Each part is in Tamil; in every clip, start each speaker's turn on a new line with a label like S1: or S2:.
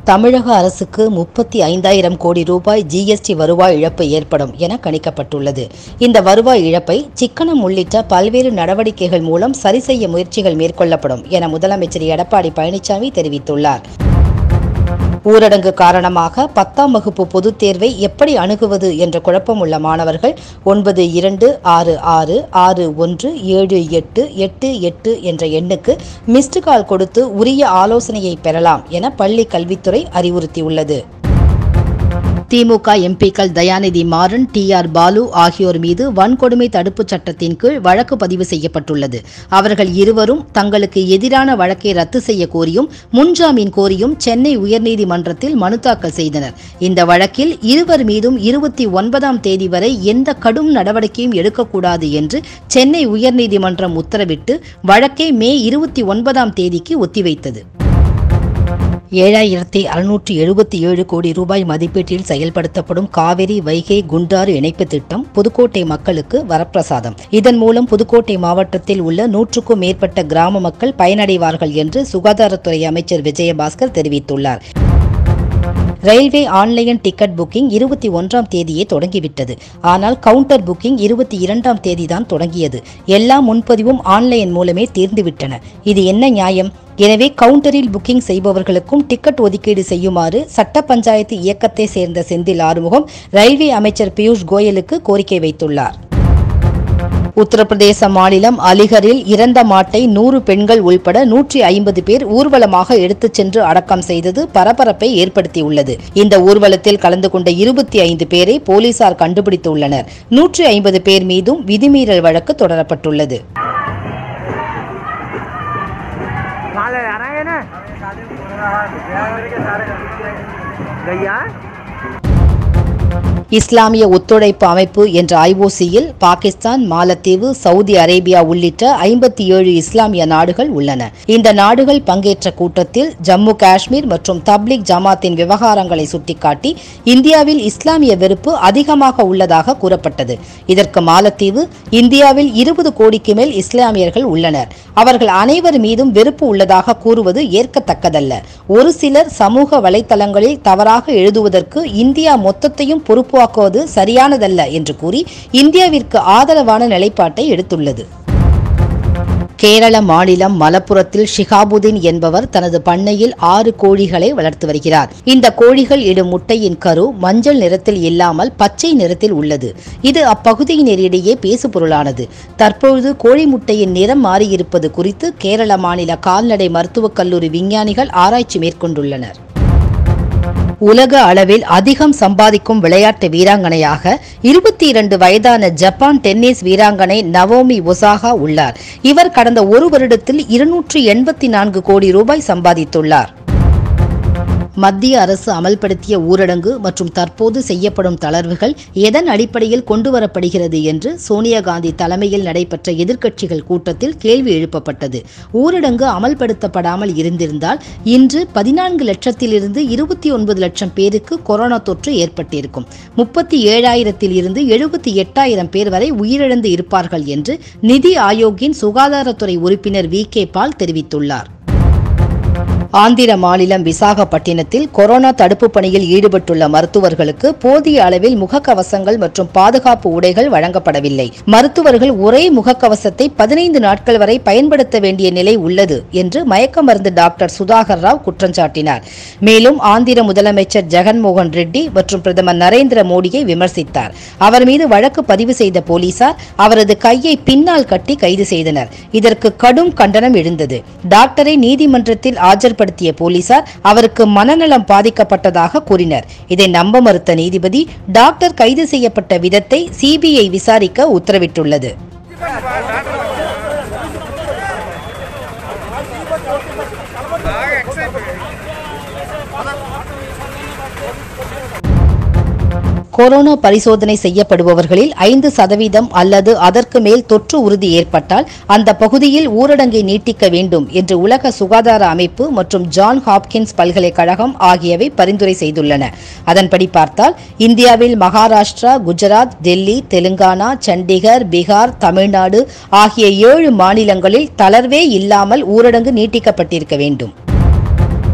S1: தமிழக அரசுக்கு முப்பத்தி ஐந்தாயிரம் கோடி ரூபாய் ஜிஎஸ்டி வருவாய் இழப்பு ஏற்படும் என கணிக்கப்பட்டுள்ளது இந்த வருவாய் இழப்பை சிக்கனம் உள்ளிட்ட பல்வேறு நடவடிக்கைகள் மூலம் சரி செய்ய முயற்சிகள் மேற்கொள்ளப்படும் என முதலமைச்சர் எடப்பாடி பழனிசாமி தெரிவித்துள்ளார் ஊரடங்கு காரணமாக பத்தாம் வகுப்பு பொதுத் தேர்வை எப்படி அணுகுவது என்ற குழப்பம் உள்ள மாணவர்கள் ஒன்பது இரண்டு ஆறு ஆறு ஆறு ஒன்று ஏழு எட்டு எட்டு எட்டு என்ற எண்ணுக்கு மிஸ்டு கால் கொடுத்து உரிய ஆலோசனையை பெறலாம் என பள்ளி கல்வித்துறை அறிவுறுத்தியுள்ளது திமுக எம்பிக்கள் தயாநிதி மாறன் டி ஆர் பாலு ஆகியோர் மீது வன்கொடுமை தடுப்புச் சட்டத்தின் கீழ் வழக்கு பதிவு செய்யப்பட்டுள்ளது அவர்கள் இருவரும் தங்களுக்கு எதிரான வழக்கை ரத்து செய்ய கோரியும் முன்ஜாமீன் கோரியும் சென்னை உயர்நீதிமன்றத்தில் மனு தாக்கல் செய்தனர் இந்த வழக்கில் இருவர் மீதும் இருபத்தி ஒன்பதாம் தேதி வரை எந்த கடும் நடவடிக்கையும் எடுக்கக்கூடாது என்று சென்னை உயர்நீதிமன்றம் உத்தரவிட்டு வழக்கை மே இருபத்தி ஒன்பதாம் தேதிக்கு ஒத்திவைத்தது ஏழாயிரத்தி அறுநூற்றி எழுபத்தி ஏழு கோடி ரூபாய் மதிப்பீட்டில் செயல்படுத்தப்படும் காவிரி வைகை குண்டாறு இணைப்பு திட்டம் புதுக்கோட்டை மக்களுக்கு வரப்பிரசாதம் இதன் மூலம் புதுக்கோட்டை மாவட்டத்தில் உள்ள நூற்றுக்கும் மேற்பட்ட கிராம மக்கள் பயனடைவார்கள் என்று சுகாதாரத்துறை அமைச்சர் விஜயபாஸ்கர் தெரிவித்துள்ளார் ரயில்வே ஆன்லைன் டிக்கெட் புக்கிங் இருபத்தி ஒன்றாம் தேதியே தொடங்கிவிட்டது ஆனால் கவுண்டர் புக்கிங் இருபத்தி இரண்டாம் தேதிதான் தொடங்கியது எல்லா முன்பதிவும் ஆன்லைன் மூலமே தீர்ந்துவிட்டன இது என்ன நியாயம் எனவே கவுண்டரில் புக்கிங் செய்பவர்களுக்கும் டிக்கெட் ஒதுக்கீடு செய்யுமாறு சட்ட பஞ்சாயத்து இயக்கத்தை சேர்ந்த செந்தில் ஆறுமுகம் ரயில்வே அமைச்சர் பியூஷ் கோயலுக்கு கோரிக்கை வைத்துள்ளார் உத்தரப்பிரதேச மாநிலம் அலிகரில் இறந்த மாட்டை நூறு பெண்கள் உள்பட நூற்றி ஐம்பது பேர் ஊர்வலமாக எடுத்துச் சென்று அடக்கம் செய்தது பரபரப்பை ஏற்படுத்தியுள்ளது இந்த ஊர்வலத்தில் கலந்து கொண்ட இருபத்தி ஐந்து பேரை போலீசார் கண்டுபிடித்துள்ளனர் நூற்றி ஐம்பது பேர் மீதும் விதிமீறல் வழக்கு தொடரப்பட்டுள்ளது
S2: माल आ रहा है ना गैया
S1: இஸ்லாமிய ஒத்துழைப்பு அமைப்பு என்ற ஐஓசியில் பாகிஸ்தான் மாலத்தீவு சவுதி அரேபியா உள்ளிட்ட ஐம்பத்தி ஏழு இஸ்லாமிய நாடுகள் உள்ளன இந்த நாடுகள் பங்கேற்ற கூட்டத்தில் ஜம்மு காஷ்மீர் மற்றும் தப்லிக் ஜமாத்தின் விவகாரங்களை சுட்டிக்காட்டி இந்தியாவில் இஸ்லாமிய வெறுப்பு அதிகமாக உள்ளதாக கூறப்பட்டது இதற்கு மாலத்தீவு இந்தியாவில் இருபது கோடிக்கு மேல் இஸ்லாமியர்கள் உள்ளனர் அவர்கள் அனைவர் மீதும் வெறுப்பு உள்ளதாக கூறுவது ஏற்கத்தக்கதல்ல ஒரு சிலர் சமூக வலைத்தளங்களில் தவறாக எழுதுவதற்கு இந்தியா மொத்தத்தையும் பொறுப்பாக்குவது சரியானதல்ல என்று கூறி இந்தியாவிற்கு ஆதரவான நிலைப்பாட்டை எடுத்துள்ளது கேரள மாநிலம் மலப்புரத்தில் ஷிகாபுதீன் என்பவர் தனது பண்ணையில் ஆறு கோழிகளை வளர்த்து வருகிறார் இந்த கோழிகள் இடும் முட்டையின் கரு மஞ்சள் நிறத்தில் இல்லாமல் பச்சை நிறத்தில் உள்ளது இது அப்பகுதியினரிடையே பேசுபொருளானது தற்பொழுது கோழி முட்டையின் நிறம் மாறியிருப்பது குறித்து கேரள மாநில கால்நடை மருத்துவக் கல்லூரி விஞ்ஞானிகள் ஆராய்ச்சி மேற்கொண்டுள்ளனர் உலக அளவில் அதிகம் சம்பாதிக்கும் விளையாட்டு வீராங்கனையாக இருபத்தி இரண்டு வயதான ஜப்பான் டென்னிஸ் வீராங்கனை நவோமி ஒசாகா உள்ளார் இவர் கடந்த ஒரு வருடத்தில் இருநூற்று எண்பத்தி நான்கு கோடி ரூபாய் சம்பாதித்துள்ளார் மத்திய அரசு அமல்படுத்திய ஊரடங்கு மற்றும் தற்போது செய்யப்படும் தளர்வுகள் எதன் அடிப்படையில் கொண்டுவரப்படுகிறது என்று சோனியா காந்தி தலைமையில் நடைபெற்ற எதிர்க்கட்சிகள் கூட்டத்தில் கேள்வி எழுப்பப்பட்டது ஊரடங்கு அமல்படுத்தப்படாமல் இருந்திருந்தால் இன்று பதினான்கு லட்சத்திலிருந்து இருபத்தி ஒன்பது லட்சம் பேருக்கு கொரோனா தொற்று ஏற்பட்டிருக்கும் முப்பத்தி ஏழாயிரத்தில் இருந்து எழுபத்தி எட்டாயிரம் பேர் வரை உயிரிழந்து இருப்பார்கள் என்று நிதி ஆயோக்கின் சுகாதாரத்துறை உறுப்பினர் வி கே பால் தெரிவித்துள்ளார் ஆந்திர மாநிலம் விசாகப்பட்டினத்தில் கொரோனா தடுப்பு பணியில் ஈடுபட்டுள்ள மருத்துவர்களுக்கு போதிய அளவில் முகக்கவசங்கள் மற்றும் பாதுகாப்பு உடைகள் வழங்கப்படவில்லை மருத்துவர்கள் ஒரே முகக்கவசத்தை பதினைந்து நாட்கள் வரை பயன்படுத்த வேண்டிய நிலை உள்ளது என்று மயக்க மருந்து டாக்டர் சுதாகர் ராவ் குற்றம் சாட்டினார் மேலும் ஆந்திர முதலமைச்சர் ஜெகன்மோகன் ரெட்டி மற்றும் பிரதமர் நரேந்திர மோடியை விமர்சித்தார் அவர் மீது வழக்கு பதிவு செய்த போலீசார் அவரது கையை பின்னால் கட்டி கைது செய்தனர் இதற்கு கடும் கண்டனம் எழுந்தது டாக்டரை நீதிமன்றத்தில் ஆஜர்படுத்திய போலீசார் அவருக்கு மனநலம் பாதிக்கப்பட்டதாக கூறினர் இதை நம்ப மறுத்த நீதிபதி டாக்டர் கைது செய்யப்பட்ட விதத்தை சிபிஐ விசாரிக்க உத்தரவிட்டுள்ளது கொரோனா பரிசோதனை செய்யப்படுபவர்களில் ஐந்து சதவீதம் அல்லது அதற்கு மேல் தொற்று உறுதி ஏற்பட்டால் அந்த பகுதியில் ஊரடங்கை நீட்டிக்க வேண்டும் என்று உலக சுகாதார அமைப்பு மற்றும் ஜான் ஹாப்கின்ஸ் பல்கலைக்கழகம் ஆகியவை பரிந்துரை செய்துள்ளன அதன்படி பார்த்தால் இந்தியாவில் மகாராஷ்டிரா குஜராத் டெல்லி தெலுங்கானா சண்டிகர் பீகார் தமிழ்நாடு ஆகிய ஏழு மாநிலங்களில் தளர்வே இல்லாமல் ஊரடங்கு நீட்டிக்கப்பட்டிருக்க வேண்டும்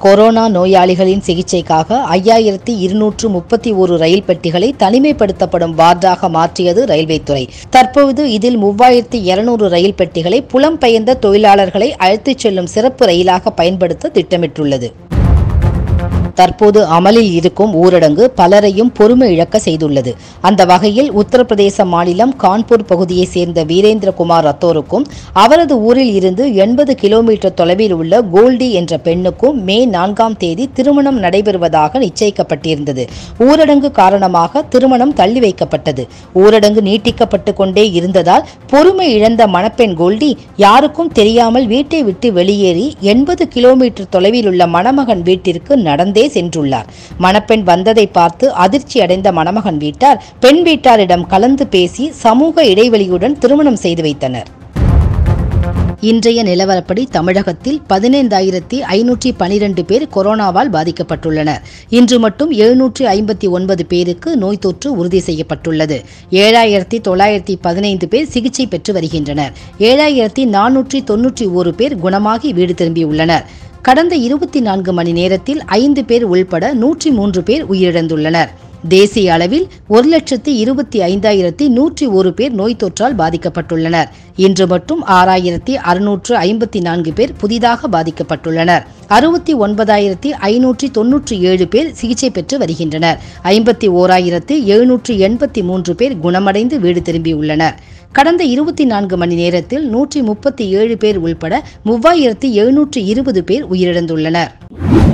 S1: கொரோனா நோயாளிகளின் சிகிச்சைக்காக ஐயாயிரத்தி இருநூற்று முப்பத்தி ஒரு ரயில் பெட்டிகளை தனிமைப்படுத்தப்படும் வார்டாக மாற்றியது ரயில்வே துறை தற்போது இதில் மூவாயிரத்தி இருநூறு ரயில் பெட்டிகளை புலம்பெயர்ந்த தொழிலாளர்களை அழைத்துச் செல்லும் சிறப்பு ரயிலாக பயன்படுத்த திட்டமிட்டுள்ளது தற்போது அமலில் இருக்கும் ஊரடங்கு பலரையும் பொறுமை இழக்க செய்துள்ளது அந்த வகையில் உத்தரப்பிரதேச மாநிலம் கான்பூர் பகுதியைச் சேர்ந்த வீரேந்திரகுமார் ரத்தோருக்கும் அவரது ஊரில் இருந்து எண்பது கிலோமீட்டர் தொலைவில் உள்ள கோல்டி என்ற பெண்ணுக்கும் மே நான்காம் தேதி திருமணம் நடைபெறுவதாக நிச்சயிக்கப்பட்டிருந்தது ஊரடங்கு காரணமாக திருமணம் தள்ளி வைக்கப்பட்டது ஊரடங்கு நீட்டிக்கப்பட்டு கொண்டே இருந்ததால் பொறுமை இழந்த மணப்பெண் கோல்டி யாருக்கும் தெரியாமல் வீட்டை விட்டு வெளியேறி எண்பது கிலோமீட்டர் தொலைவில் உள்ள மணமகன் வீட்டிற்கு நடந்தே சென்றுள்ளார் மணப்பெண் வந்ததை பார்த்து அதிர்ச்சி அடைந்த மணமகன் வீட்டார் பெண் வீட்டாரிடம் கலந்து பேசி சமூக இடைவெளியுடன் திருமணம் செய்து வைத்தனர் இன்றைய நிலவரப்படி தமிழகத்தில் பதினைந்தாயிரத்தி ஐநூற்றி பனிரெண்டு பேர் கொரோனாவால் பாதிக்கப்பட்டுள்ளனர் இன்று மட்டும் எழுநூற்றி ஐம்பத்தி ஒன்பது பேருக்கு நோய் தொற்று உறுதி செய்யப்பட்டுள்ளது ஏழாயிரத்தி தொள்ளாயிரத்தி பதினைந்து பேர் சிகிச்சை பெற்று வருகின்றனர் ஏழாயிரத்தி நானூற்றி தொன்னூற்றி ஒரு பேர் குணமாகி வீடு திரும்பியுள்ளனர் கடந்த இருபத்தி நான்கு மணி நேரத்தில் ஐந்து பேர் உள்பட நூற்றி மூன்று பேர் உயிரிழந்துள்ளனர் தேசிய அளவில் ஒரு லட்சத்தி இருபத்தி ஐந்தாயிரத்தி நூற்றி ஒரு பேர் நோய் தொற்றால் பாதிக்கப்பட்டுள்ளனர் இன்று மட்டும் ஆறாயிரத்தி அறுநூற்று ஐம்பத்தி நான்கு பேர் புதிதாக பாதிக்கப்பட்டுள்ளனர் அறுபத்தி ஒன்பதாயிரத்தி ஐநூற்றி தொன்னூற்றி ஏழு பேர் சிகிச்சை பெற்று வருகின்றனர் ஐம்பத்தி ஓராயிரத்து எழுநூற்று எண்பத்தி மூன்று பேர் குணமடைந்து வீடு திரும்பியுள்ளனர் கடந்த இருபத்தி நான்கு மணி நேரத்தில் நூற்றி முப்பத்தி ஏழு பேர் உள்பட மூவாயிரத்தி எழுநூற்று இருபது பேர் உயிரிழந்துள்ளனர்